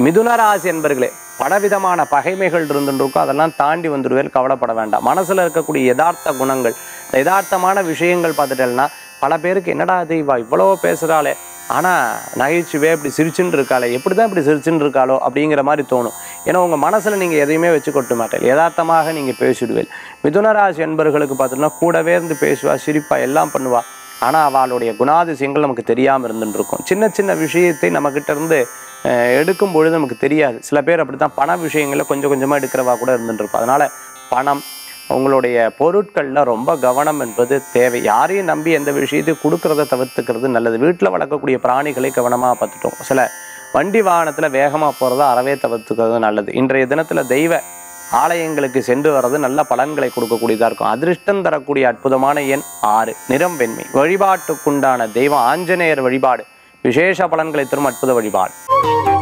மிதுன ராசி என்பர்களே பலவிதமான பகைமைகள் இருந்துருக்கும் அதெல்லாம் தாண்டி வந்துடுவேல் கவலைப்பட வேண்டாம் மனசுல இருக்கக்கூடிய யதார்த்த குணங்கள் இந்த யதார்த்தமான விஷயங்கள் பார்த்துட்டேன்னா பல பேருக்கு என்னடா இது இவா இவ்வளோ பேசுகிறாளே ஆனால் நகைச்சுவே இப்படி சிரிச்சுன்னு இருக்காளே எப்படி தான் இப்படி சிரிச்சுன்னு இருக்காளோ அப்படிங்கிற மாதிரி தோணும் ஏன்னா உங்கள் மனசில் நீங்கள் எதையுமே வச்சு கொட்ட மாட்டேன் யதார்த்தமாக நீங்கள் பேசிடுவேன் மிதுனராசி என்பர்களுக்கு பார்த்தீங்கன்னா கூடவே இருந்து பேசுவா சிரிப்பா எல்லாம் பண்ணுவா ஆனால் அவளுடைய குணாதிசயங்கள் நமக்கு தெரியாமல் இருந்துட்டு இருக்கும் சின்ன சின்ன விஷயத்தை நம்மக்கிட்ட இருந்து அஹ், எடுக்கும் பொழுது நமக்கு தெரியாது சில பேர் அப்படி தான் பண விஷயங்களில் கொஞ்சம் கொஞ்சமாக எடுக்கிறவா கூட இருந்துட்டு இருக்கும் அதனால் பணம் உங்களுடைய பொருட்களில் ரொம்ப கவனம் என்பது தேவை யாரையும் நம்பி எந்த விஷயத்தையும் கொடுக்கறத தவிர்த்துக்கிறது நல்லது வீட்டில் வளர்க்கக்கூடிய பிராணிகளை கவனமாக பார்த்துட்டோம் சில வண்டி வாகனத்தில் வேகமாக போகிறத அறவே தவிர்த்துக்கிறது நல்லது இன்றைய தினத்தில் தெய்வ ஆலயங்களுக்கு சென்று வர்றது நல்ல பலன்களை கொடுக்கக்கூடியதாக இருக்கும் அதிர்ஷ்டம் தரக்கூடிய அற்புதமான எண் ஆறு நிறம் வெண்மை வழிபாட்டுக்குண்டான தெய்வம் ஆஞ்சநேயர் வழிபாடு விசேஷ பலன்களை தரும் அற்புத வழிபாடு